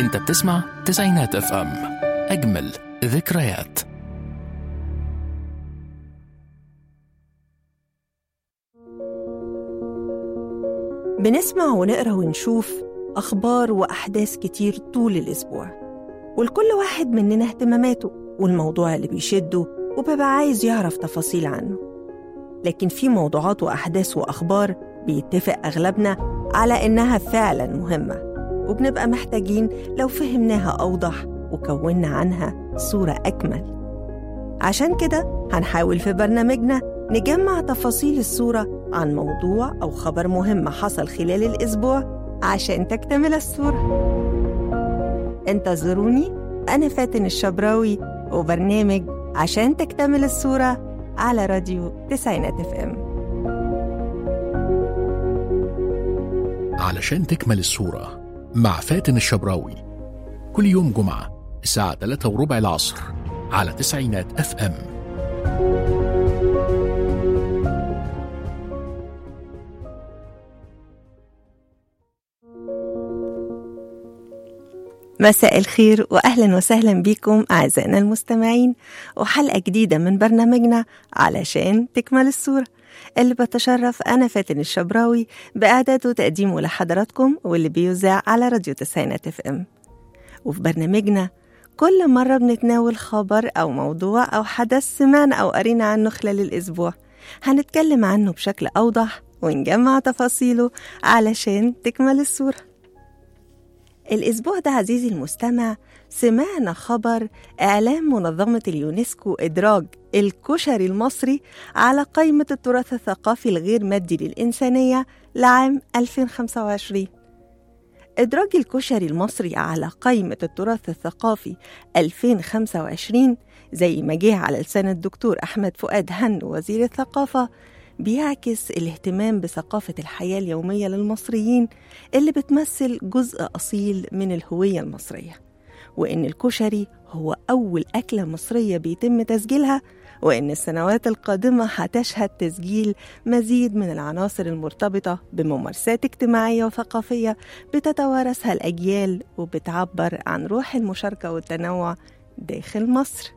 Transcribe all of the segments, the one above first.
انت بتسمع تسعينات اف ام اجمل ذكريات بنسمع ونقرا ونشوف أخبار وأحداث كتير طول الأسبوع ولكل واحد مننا اهتماماته والموضوع اللي بيشده وبيبقى عايز يعرف تفاصيل عنه لكن في موضوعات وأحداث وأخبار بيتفق أغلبنا على إنها فعلا مهمة وبنبقى محتاجين لو فهمناها أوضح وكونا عنها صورة أكمل عشان كده هنحاول في برنامجنا نجمع تفاصيل الصورة عن موضوع أو خبر مهم حصل خلال الأسبوع عشان تكتمل الصورة انتظروني أنا فاتن الشبراوي وبرنامج عشان تكتمل الصورة على راديو تسعينات اف ام علشان تكمل الصورة مع فاتن الشبراوي كل يوم جمعة الساعة 3 وربع العصر على تسعينات اف ام مساء الخير واهلا وسهلا بكم اعزائنا المستمعين وحلقه جديده من برنامجنا علشان تكمل الصوره اللي بتشرف انا فاتن الشبراوي باعداده وتقديمه لحضراتكم واللي بيذاع على راديو تسعينات اف ام وفي برنامجنا كل مرة بنتناول خبر أو موضوع أو حدث سمعنا أو قرينا عنه خلال الأسبوع هنتكلم عنه بشكل أوضح ونجمع تفاصيله علشان تكمل الصورة الأسبوع ده عزيزي المستمع سمعنا خبر إعلام منظمة اليونسكو إدراج الكشري المصري على قائمة التراث الثقافي الغير مادي للإنسانية لعام 2025 إدراج الكشري المصري على قائمة التراث الثقافي 2025 زي ما جه على لسان الدكتور أحمد فؤاد هن وزير الثقافة بيعكس الاهتمام بثقافة الحياة اليومية للمصريين اللي بتمثل جزء أصيل من الهوية المصرية وإن الكشري هو أول أكلة مصرية بيتم تسجيلها وإن السنوات القادمة هتشهد تسجيل مزيد من العناصر المرتبطة بممارسات اجتماعية وثقافية بتتوارثها الأجيال وبتعبر عن روح المشاركة والتنوع داخل مصر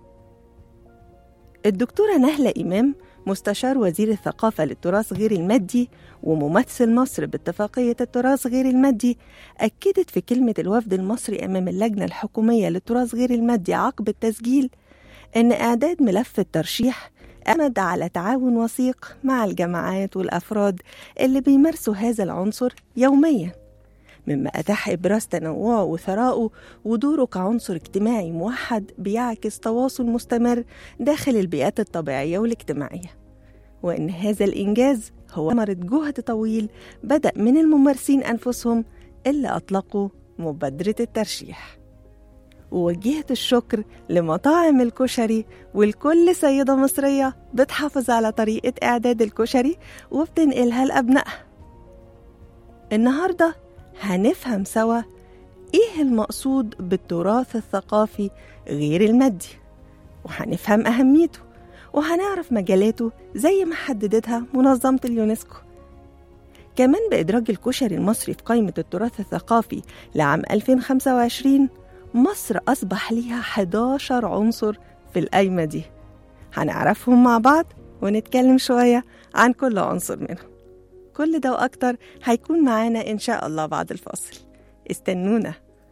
الدكتورة نهلة إمام مستشار وزير الثقافة للتراث غير المادي وممثل مصر باتفاقية التراث غير المادي أكدت في كلمة الوفد المصري أمام اللجنة الحكومية للتراث غير المادي عقب التسجيل أن إعداد ملف الترشيح أمد على تعاون وثيق مع الجماعات والأفراد اللي بيمارسوا هذا العنصر يومياً مما أتاح إبراز تنوعه وثرائه ودوره كعنصر اجتماعي موحد بيعكس تواصل مستمر داخل البيئات الطبيعية والاجتماعية وإن هذا الإنجاز هو ثمرة جهد طويل بدأ من الممارسين أنفسهم اللي أطلقوا مبادرة الترشيح ووجهت الشكر لمطاعم الكشري ولكل سيدة مصرية بتحافظ على طريقة إعداد الكشري وبتنقلها لأبنائها النهارده هنفهم سوا ايه المقصود بالتراث الثقافي غير المادي وهنفهم اهميته وهنعرف مجالاته زي ما حددتها منظمة اليونسكو كمان بإدراج الكشري المصري في قائمة التراث الثقافي لعام 2025 مصر أصبح ليها 11 عنصر في القايمة دي هنعرفهم مع بعض ونتكلم شوية عن كل عنصر منهم كل ده وأكتر هيكون معانا إن شاء الله بعد الفاصل استنونا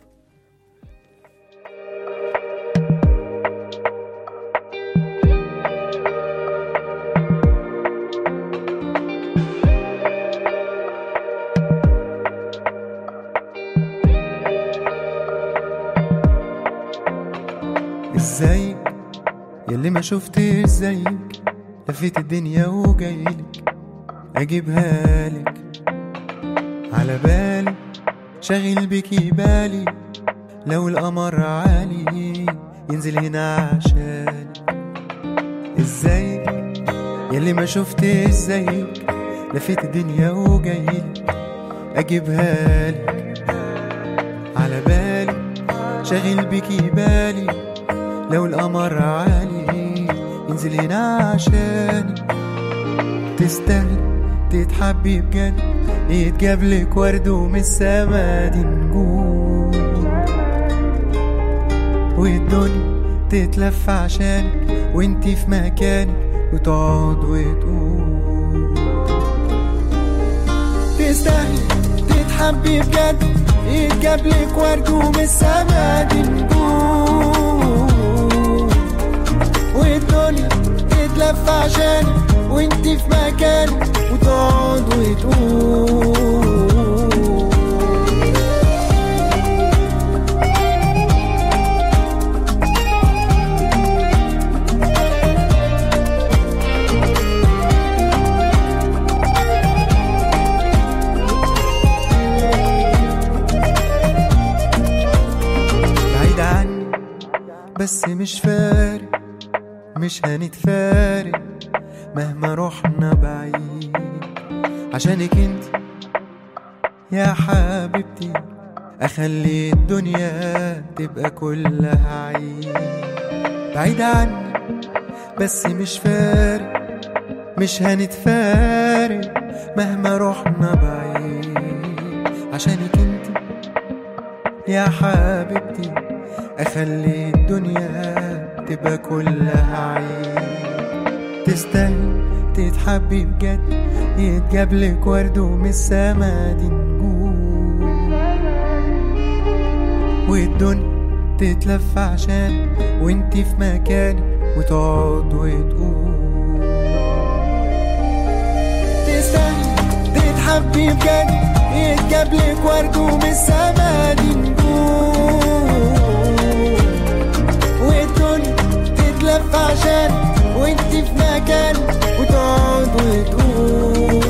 ازيك ياللي ما شفتش زيك لفيت الدنيا وجايلك اجيبها لك على بالي شاغل بيكي بالي لو القمر عالي ينزل هنا عشانك ازيك ياللي ما شفتش زيك لفيت الدنيا وجايلك اجيبها لك على بالي شاغل بيكي بالي لو القمر عالي ينزل هنا عشانك تستاهل تتحبي بجد يتجاب لك ورد ومن السما دي نجوم والدنيا تتلف عشانك وانتي في مكانك وتقعد وتقول تستاهلي تتحبي بجد يتجابلك ورد ومن السما دي نجوم والدنيا تتلف عشانك وانتي في مكانك وتقعد وتقول بعيد عني بس مش فارق مش هنتفارق مهما رحنا بعيد عشانك انت يا حبيبتي اخلي الدنيا تبقى كلها عيد بعيد عني بس مش فارق مش هنتفارق مهما رحنا بعيد عشانك انت يا حبيبتي اخلي الدنيا تبقى كلها عيد تستاهل تتحبي بجد يتجابلك ورد ومن السما دي نجوم والدنيا تتلف عشان وانتي في مكانك وتقعد وتقول تستاهل تتحبي بجد يتجابلك ورد ومن السما دي نجوم والدنيا تتلف عشان وانتي في مكان وتقعد وتقول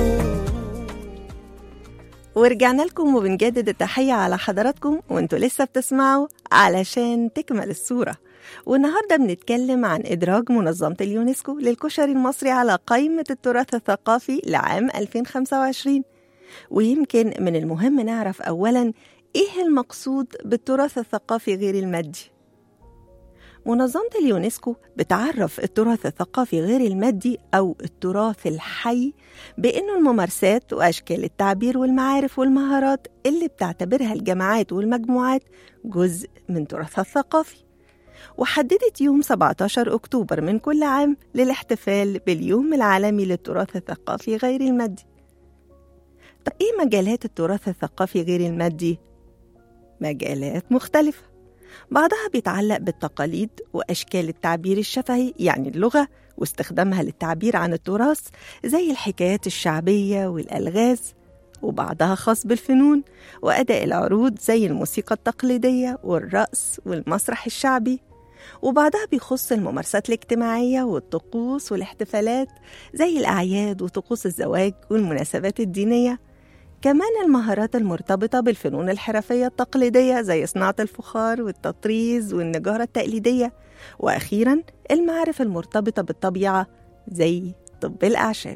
ورجعنا لكم وبنجدد التحية على حضراتكم وانتوا لسه بتسمعوا علشان تكمل الصورة والنهاردة بنتكلم عن إدراج منظمة اليونسكو للكشري المصري على قائمة التراث الثقافي لعام 2025 ويمكن من المهم نعرف أولا إيه المقصود بالتراث الثقافي غير المادي منظمة اليونسكو بتعرف التراث الثقافي غير المادي أو التراث الحي بأنه الممارسات وأشكال التعبير والمعارف والمهارات اللي بتعتبرها الجماعات والمجموعات جزء من تراثها الثقافي وحددت يوم 17 أكتوبر من كل عام للاحتفال باليوم العالمي للتراث الثقافي غير المادي طب إيه مجالات التراث الثقافي غير المادي؟ مجالات مختلفة بعضها بيتعلق بالتقاليد وأشكال التعبير الشفهي يعني اللغة واستخدامها للتعبير عن التراث زي الحكايات الشعبية والألغاز وبعضها خاص بالفنون وأداء العروض زي الموسيقى التقليدية والرقص والمسرح الشعبي وبعضها بيخص الممارسات الاجتماعية والطقوس والاحتفالات زي الأعياد وطقوس الزواج والمناسبات الدينية كمان المهارات المرتبطة بالفنون الحرفية التقليدية زي صناعة الفخار والتطريز والنجارة التقليدية وأخيرا المعارف المرتبطة بالطبيعة زي طب الأعشاب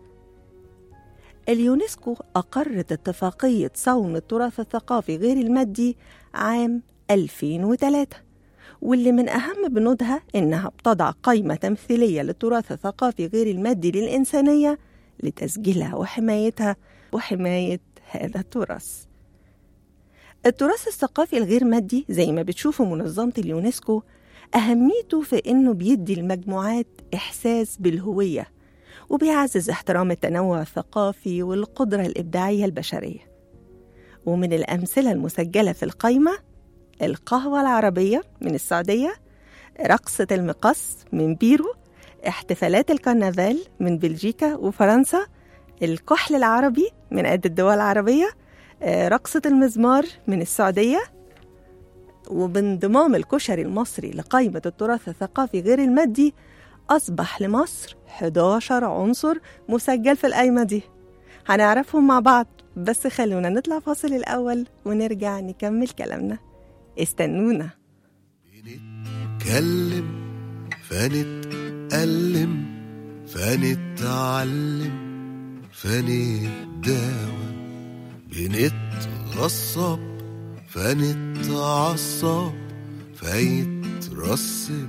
اليونسكو أقرت اتفاقية صون التراث الثقافي غير المادي عام 2003 واللي من أهم بنودها إنها بتضع قائمة تمثيلية للتراث الثقافي غير المادي للإنسانية لتسجيلها وحمايتها وحماية هذا التراث التراث الثقافي الغير مادي زي ما بتشوفه منظمة اليونسكو أهميته في إنه بيدي المجموعات إحساس بالهوية وبيعزز احترام التنوع الثقافي والقدرة الإبداعية البشرية ومن الأمثلة المسجلة في القائمة القهوة العربية من السعودية رقصة المقص من بيرو احتفالات الكرنفال من بلجيكا وفرنسا الكحل العربي من عدة دول عربية آه، رقصة المزمار من السعودية وبانضمام الكشري المصري لقائمة التراث الثقافي غير المادي أصبح لمصر 11 عنصر مسجل في القايمة دي هنعرفهم مع بعض بس خلونا نطلع فاصل الأول ونرجع نكمل كلامنا استنونا نتكلم فنتألم فنتعلم فنتداوى بنتغصب فنتعصب فيترسب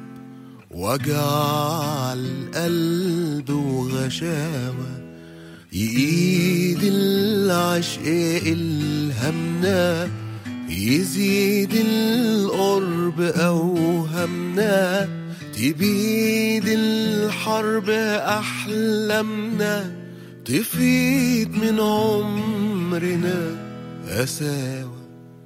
وجع القلب وغشاوة يقيد العشق إلهامنا يزيد القرب أوهامنا تبيد الحرب أحلامنا تفيد من عمرنا قساوة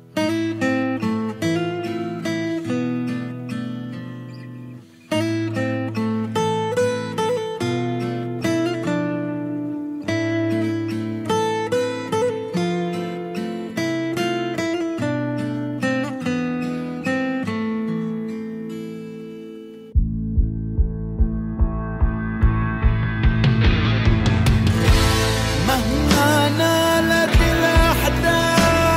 مهما نالت الأحداث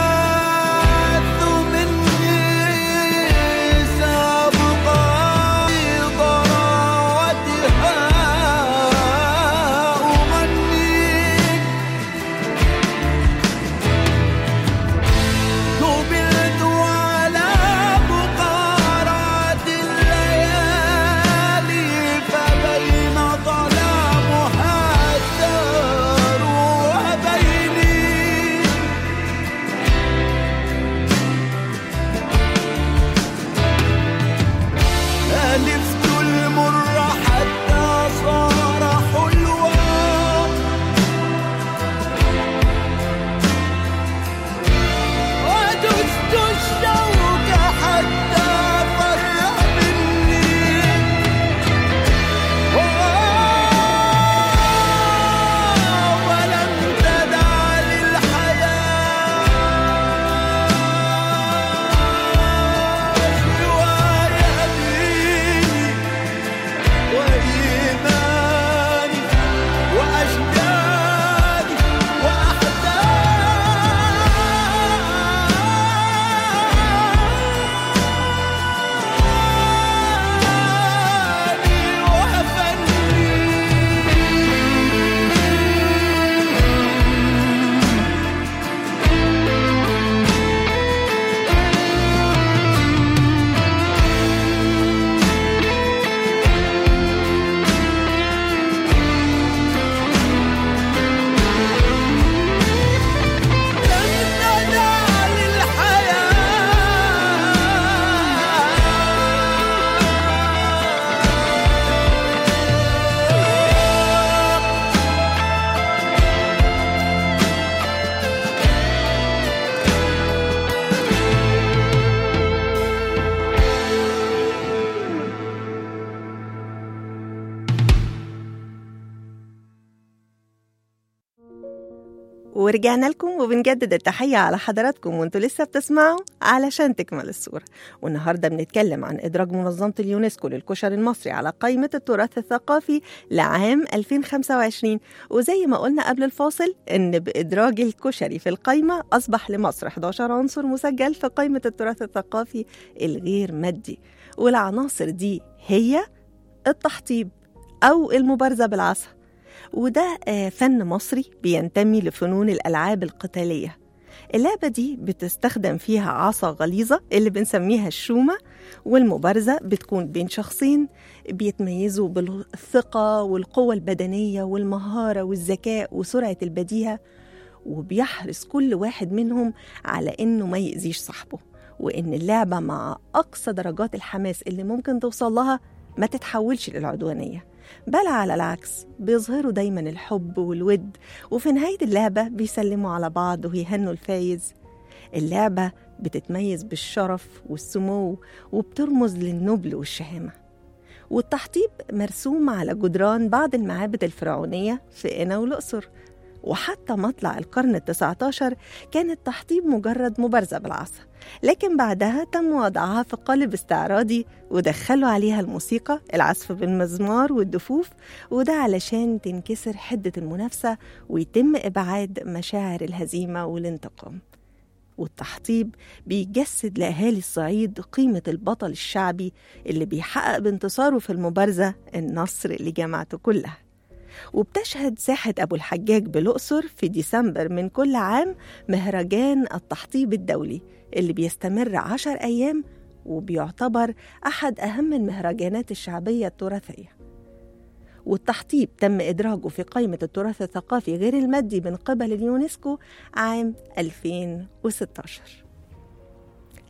ورجعنا لكم وبنجدد التحية على حضراتكم وانتوا لسه بتسمعوا علشان تكمل الصورة والنهاردة بنتكلم عن إدراج منظمة اليونسكو للكشري المصري على قائمة التراث الثقافي لعام 2025 وزي ما قلنا قبل الفاصل إن بإدراج الكشري في القائمة أصبح لمصر 11 عنصر مسجل في قائمة التراث الثقافي الغير مادي والعناصر دي هي التحطيب أو المبارزة بالعصا وده آه، فن مصري بينتمي لفنون الألعاب القتالية اللعبة دي بتستخدم فيها عصا غليظة اللي بنسميها الشومة والمبارزة بتكون بين شخصين بيتميزوا بالثقة والقوة البدنية والمهارة والذكاء وسرعة البديهة وبيحرص كل واحد منهم على إنه ما يأذيش صاحبه وإن اللعبة مع أقصى درجات الحماس اللي ممكن توصل لها ما تتحولش للعدوانية بل على العكس بيظهروا دايما الحب والود وفي نهاية اللعبة بيسلموا على بعض ويهنوا الفايز اللعبة بتتميز بالشرف والسمو وبترمز للنبل والشهامة والتحطيب مرسوم على جدران بعض المعابد الفرعونية في قنا والأقصر وحتى مطلع القرن التسعة عشر كان التحطيب مجرد مبارزة بالعصا لكن بعدها تم وضعها في قالب استعراضي ودخلوا عليها الموسيقى العزف بالمزمار والدفوف وده علشان تنكسر حدة المنافسة ويتم إبعاد مشاعر الهزيمة والانتقام والتحطيب بيجسد لأهالي الصعيد قيمة البطل الشعبي اللي بيحقق بانتصاره في المبارزة النصر لجماعته كلها وبتشهد ساحة أبو الحجاج بالأقصر في ديسمبر من كل عام مهرجان التحطيب الدولي اللي بيستمر عشر أيام وبيعتبر أحد أهم المهرجانات الشعبية التراثية والتحطيب تم إدراجه في قائمة التراث الثقافي غير المادي من قبل اليونسكو عام 2016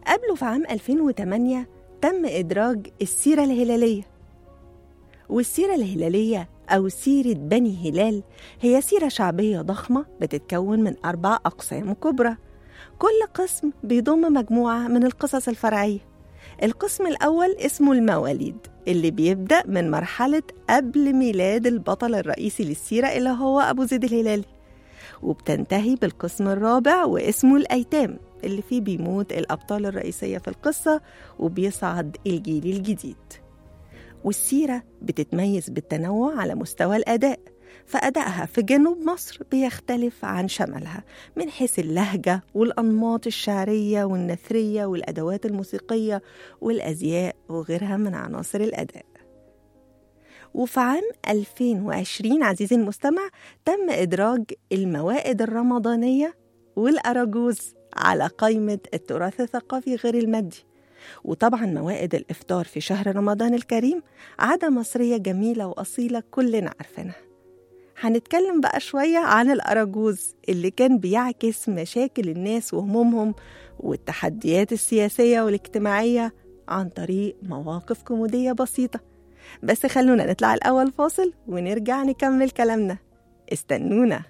قبله في عام 2008 تم إدراج السيرة الهلالية والسيرة الهلالية أو سيرة بني هلال هي سيرة شعبية ضخمة بتتكون من أربع أقسام كبرى كل قسم بيضم مجموعة من القصص الفرعية القسم الأول اسمه المواليد اللي بيبدأ من مرحلة قبل ميلاد البطل الرئيسي للسيرة اللي هو أبو زيد الهلالي وبتنتهي بالقسم الرابع واسمه الأيتام اللي فيه بيموت الأبطال الرئيسية في القصة وبيصعد الجيل الجديد والسيرة بتتميز بالتنوع على مستوى الأداء فأدائها في جنوب مصر بيختلف عن شمالها من حيث اللهجة والأنماط الشعرية والنثرية والأدوات الموسيقية والأزياء وغيرها من عناصر الأداء وفي عام 2020 عزيزي المستمع تم إدراج الموائد الرمضانية والأراجوز على قائمة التراث الثقافي غير المادي وطبعا موائد الإفطار في شهر رمضان الكريم عادة مصرية جميلة وأصيلة كلنا عارفينها هنتكلم بقى شوية عن الأراجوز اللي كان بيعكس مشاكل الناس وهمومهم والتحديات السياسية والاجتماعية عن طريق مواقف كوميدية بسيطة بس خلونا نطلع الأول فاصل ونرجع نكمل كلامنا استنونا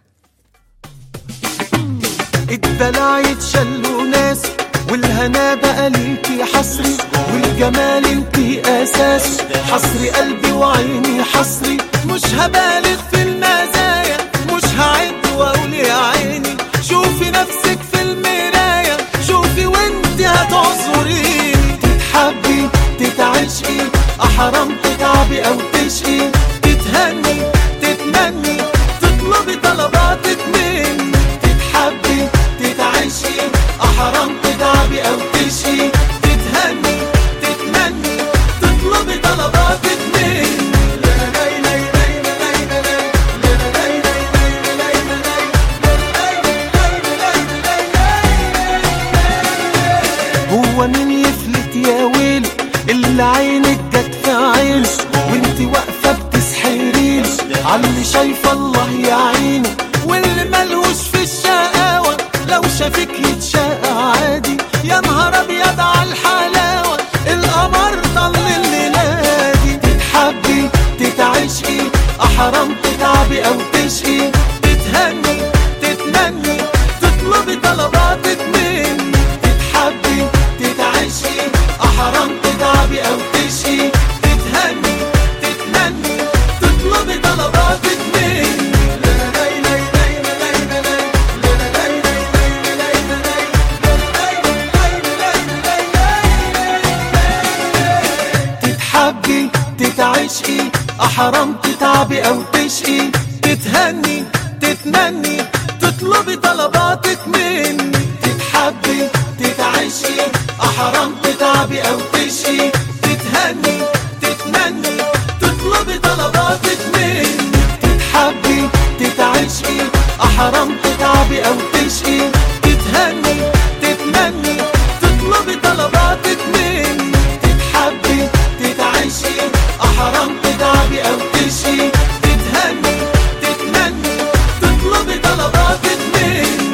الدلع يتشلوا ناس والهنا بقى ليكي حصري والجمال انتي اساس حصري قلبي وعيني حصري مش هبالغ في المزايا مش هعد واقول يا عيني شوفي نفسك في المراية شوفي وانتي هتعذريني تتحبي تتعشقي احرام تتعبي او تشقي تتهني تتمني تطلبي طلباتك مني تتحبي تتعشقي احرام تتعبي او تشقي تتهني تتمني تطلبي طلباتك مني هو مين يفلت يا ويل اللي عينك جت في عينه وانت واقفه بتسحرين عاللي شايفه الله يعينه واللي ملهوش في الشقاوه لو شافك يتشقى عادي يا نهار ابيض على الحلاوه القمر ضل الليله دي تتحبي تتعشقي احرام تتعبي او تشقي تتهني تتمني تطلبي طلباتك مني تتحبي تتعشقي احرام تتعبي او تشقي تتهني تتمني تطلبي طلباتك مني تتحبي تتعشقي احرام تتعبي او تشقي تتهني تتمني تطلبي طلباتك مني تتحبي تتعشقي احرام تتعبي او تشقي تتهني تتمني تطلبي طلباتك مني تتحبي تتعشقي احرام تتعبي او تشقي تتهني تتمني تطلبي طلباتك مني تتحبي تتعشقي احرام تتعبي او تشقي تتهني تتمني تطلبي طلباتك مني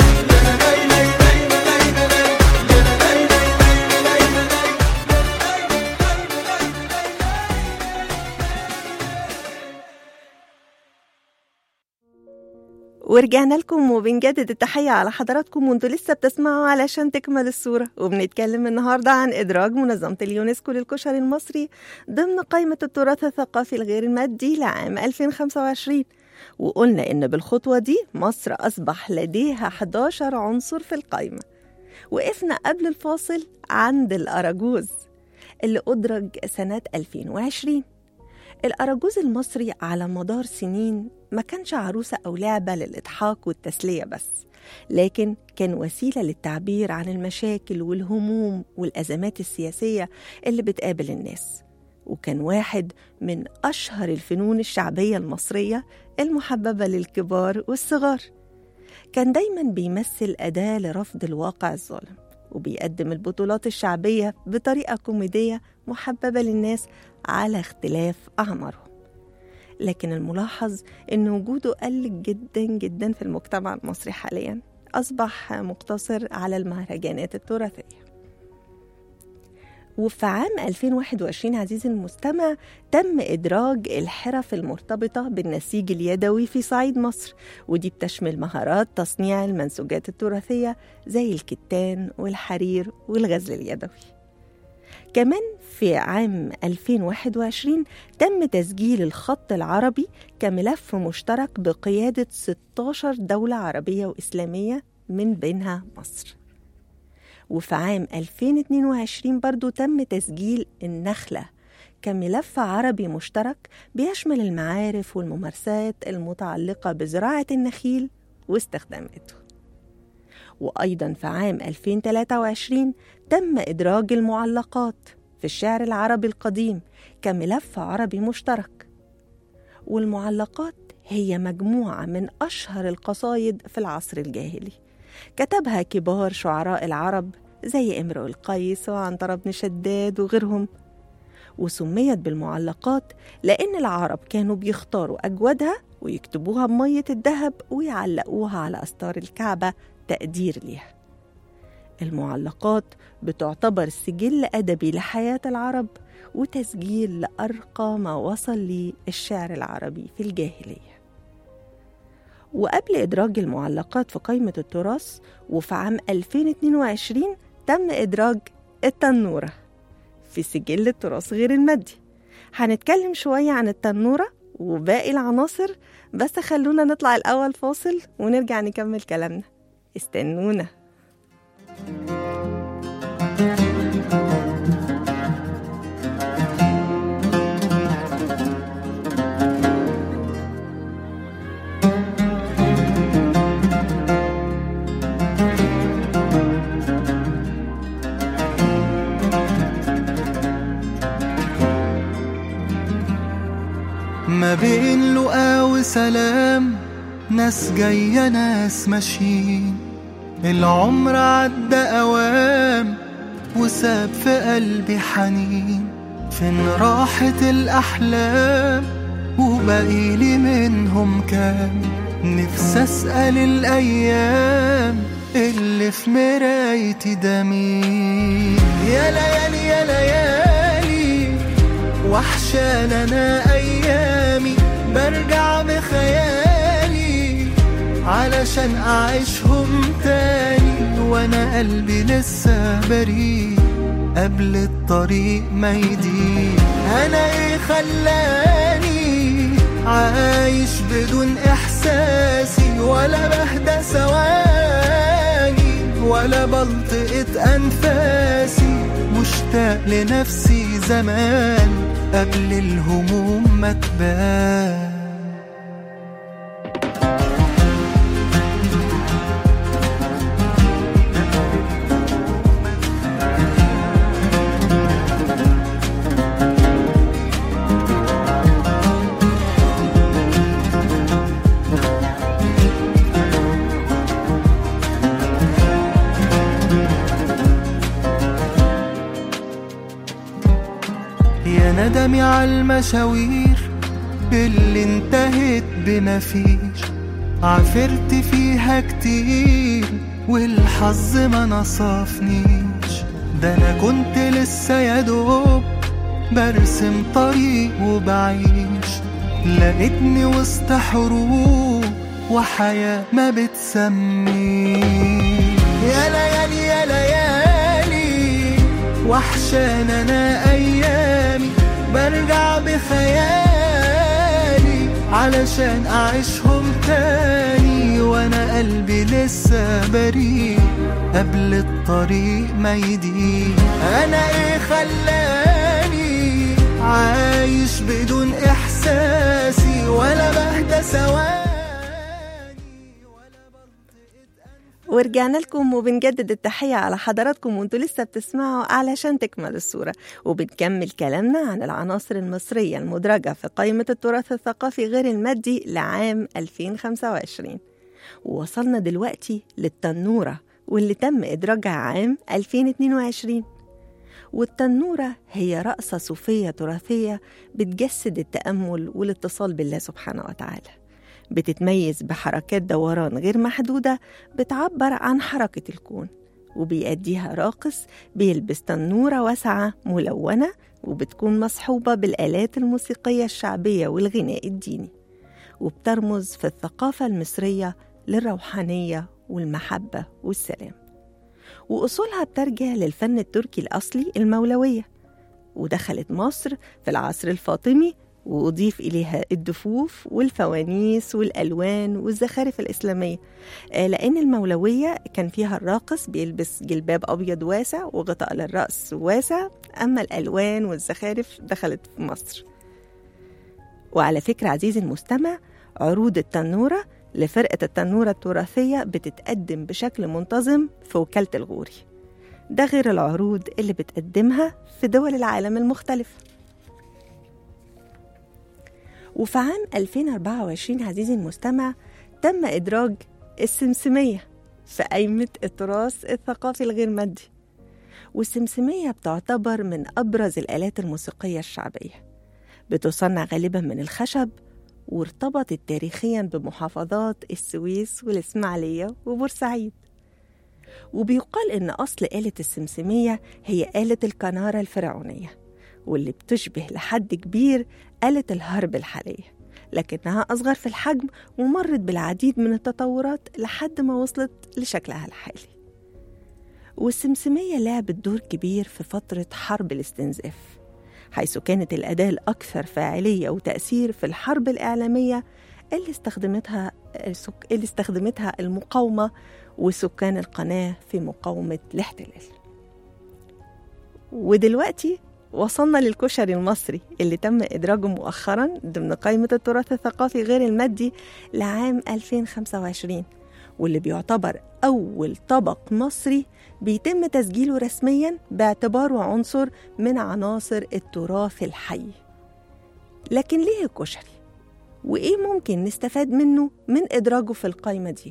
ورجعنا لكم وبنجدد التحية على حضراتكم وانتوا لسه بتسمعوا علشان تكمل الصورة وبنتكلم النهاردة عن إدراج منظمة اليونسكو للكشري المصري ضمن قائمة التراث الثقافي الغير المادي لعام 2025 وقلنا إن بالخطوة دي مصر أصبح لديها 11 عنصر في القائمة وقفنا قبل الفاصل عند الأراجوز اللي أدرج سنة 2020 الأراجوز المصري على مدار سنين ما كانش عروسة أو لعبة للإضحاك والتسلية بس لكن كان وسيلة للتعبير عن المشاكل والهموم والأزمات السياسية اللي بتقابل الناس وكان واحد من أشهر الفنون الشعبية المصرية المحببة للكبار والصغار كان دايما بيمثل أداة لرفض الواقع الظالم وبيقدم البطولات الشعبية بطريقة كوميدية محببة للناس على اختلاف أعمارهم لكن الملاحظ إن وجوده قل جدا جدا في المجتمع المصري حاليا أصبح مقتصر على المهرجانات التراثية وفي عام 2021 عزيزي المستمع تم إدراج الحرف المرتبطة بالنسيج اليدوي في صعيد مصر ودي بتشمل مهارات تصنيع المنسوجات التراثية زي الكتان والحرير والغزل اليدوي كمان في عام 2021 تم تسجيل الخط العربي كملف مشترك بقيادة 16 دولة عربية وإسلامية من بينها مصر وفي عام 2022 برضو تم تسجيل النخلة كملف عربي مشترك بيشمل المعارف والممارسات المتعلقة بزراعة النخيل واستخداماته وأيضا في عام 2023 تم إدراج المعلقات في الشعر العربي القديم كملف عربي مشترك والمعلقات هي مجموعة من أشهر القصايد في العصر الجاهلي كتبها كبار شعراء العرب زي امرؤ القيس وعنتر بن شداد وغيرهم وسميت بالمعلقات لأن العرب كانوا بيختاروا أجودها ويكتبوها بمية الذهب ويعلقوها على أستار الكعبة تقدير ليها المعلقات بتعتبر سجل أدبي لحياة العرب وتسجيل لأرقى ما وصل ليه الشعر العربي في الجاهلية وقبل إدراج المعلقات في قائمة التراث وفي عام 2022 تم إدراج التنورة في سجل التراث غير المادي هنتكلم شوية عن التنورة وباقي العناصر بس خلونا نطلع الأول فاصل ونرجع نكمل كلامنا استنونا ما بين لقا وسلام ناس جاية ناس ماشيين العمر عدى أوام وساب في قلبي حنين فين راحت الأحلام وبقيلي منهم كام نفسي أسأل الأيام اللي في مرايتي ده مين يا ليالي يا ليالي وحشان انا ايامي برجع بخيالي علشان اعيشهم تاني وانا قلبي لسه بريء قبل الطريق ما يضيق انا ايه خلاني عايش بدون احساسي ولا بهدى ثواني ولا بلطقة انفاسي مشتاق لنفسي زمان قبل الهموم ما تبان يا ندمي على المشاوير اللي انتهت بما فيش عافرت فيها كتير والحظ ما نصفنيش ده انا كنت لسه يا دوب برسم طريق وبعيش لقيتني وسط حروب وحياة ما بتسميش يا ليالي يا ليالي وحشان انا ايامي برجع بخيالي علشان اعيشهم تاني وانا قلبي لسه بريء قبل الطريق ما يضيق انا ايه خلاني عايش بدون احساسي ولا بهدى ثواني ولا بلطقة ورجعنا لكم وبنجدد التحية على حضراتكم وانتوا لسه بتسمعوا علشان تكمل الصورة وبنكمل كلامنا عن العناصر المصرية المدرجة في قائمة التراث الثقافي غير المادي لعام 2025 ووصلنا دلوقتي للتنورة واللي تم إدراجها عام 2022 والتنورة هي رقصة صوفية تراثية بتجسد التأمل والاتصال بالله سبحانه وتعالى بتتميز بحركات دوران غير محدودة بتعبر عن حركة الكون وبيأديها راقص بيلبس تنورة واسعة ملونة وبتكون مصحوبة بالآلات الموسيقية الشعبية والغناء الديني وبترمز في الثقافة المصرية للروحانية والمحبة والسلام وأصولها بترجع للفن التركي الأصلي المولوية ودخلت مصر في العصر الفاطمي وأضيف إليها الدفوف والفوانيس والألوان والزخارف الإسلامية آه، لأن المولوية كان فيها الراقص بيلبس جلباب أبيض واسع وغطاء للرأس واسع أما الألوان والزخارف دخلت في مصر وعلى فكرة عزيزي المستمع عروض التنورة لفرقة التنورة التراثية بتتقدم بشكل منتظم في وكالة الغوري ده غير العروض اللي بتقدمها في دول العالم المختلفة وفي عام 2024 عزيزي المستمع تم إدراج السمسمية في قائمة التراث الثقافي الغير مادي والسمسمية بتعتبر من أبرز الآلات الموسيقية الشعبية بتصنع غالبا من الخشب وارتبطت تاريخيا بمحافظات السويس والإسماعيلية وبورسعيد وبيقال إن أصل آلة السمسمية هي آلة الكنارة الفرعونية واللي بتشبه لحد كبير آلة الهرب الحالية لكنها أصغر في الحجم ومرت بالعديد من التطورات لحد ما وصلت لشكلها الحالي والسمسمية لعبت دور كبير في فترة حرب الاستنزاف حيث كانت الأداة الأكثر فاعلية وتأثير في الحرب الإعلامية اللي استخدمتها اللي استخدمتها المقاومة وسكان القناة في مقاومة الاحتلال ودلوقتي وصلنا للكشري المصري اللي تم إدراجه مؤخرا ضمن قائمة التراث الثقافي غير المادي لعام 2025 واللي بيعتبر أول طبق مصري بيتم تسجيله رسميا باعتباره عنصر من عناصر التراث الحي لكن ليه الكشري؟ وإيه ممكن نستفاد منه من إدراجه في القائمة دي؟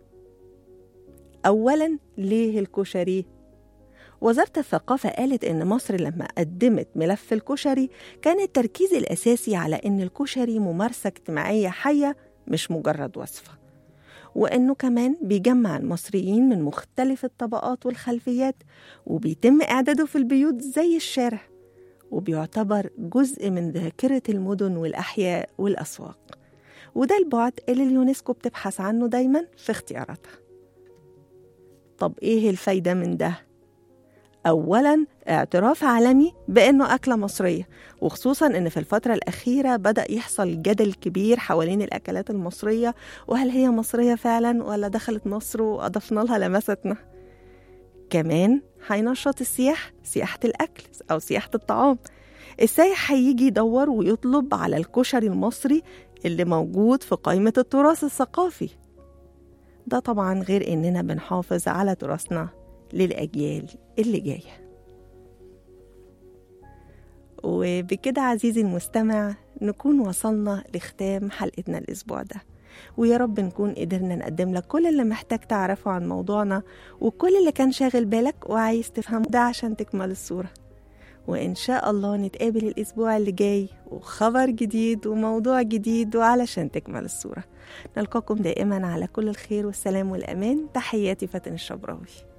أولا ليه الكشري؟ وزارة الثقافة قالت إن مصر لما قدمت ملف الكشري كان التركيز الأساسي على إن الكشري ممارسة اجتماعية حية مش مجرد وصفة وإنه كمان بيجمع المصريين من مختلف الطبقات والخلفيات وبيتم إعداده في البيوت زي الشارع وبيعتبر جزء من ذاكرة المدن والأحياء والأسواق وده البعد اللي اليونسكو بتبحث عنه دايما في اختياراتها طب إيه الفايدة من ده؟ أولا اعتراف عالمي بأنه أكلة مصرية وخصوصا أن في الفترة الأخيرة بدأ يحصل جدل كبير حوالين الأكلات المصرية وهل هي مصرية فعلا ولا دخلت مصر وأضفنا لها لمستنا كمان هينشط السياح سياحة الأكل أو سياحة الطعام السايح هيجي يدور ويطلب على الكشري المصري اللي موجود في قائمة التراث الثقافي ده طبعا غير إننا بنحافظ على تراثنا للأجيال اللي جاية وبكده عزيزي المستمع نكون وصلنا لختام حلقتنا الأسبوع ده ويا رب نكون قدرنا نقدم لك كل اللي محتاج تعرفه عن موضوعنا وكل اللي كان شاغل بالك وعايز تفهمه ده عشان تكمل الصورة وإن شاء الله نتقابل الأسبوع اللي جاي وخبر جديد وموضوع جديد وعلشان تكمل الصورة نلقاكم دائما على كل الخير والسلام والأمان تحياتي فاتن الشبراوي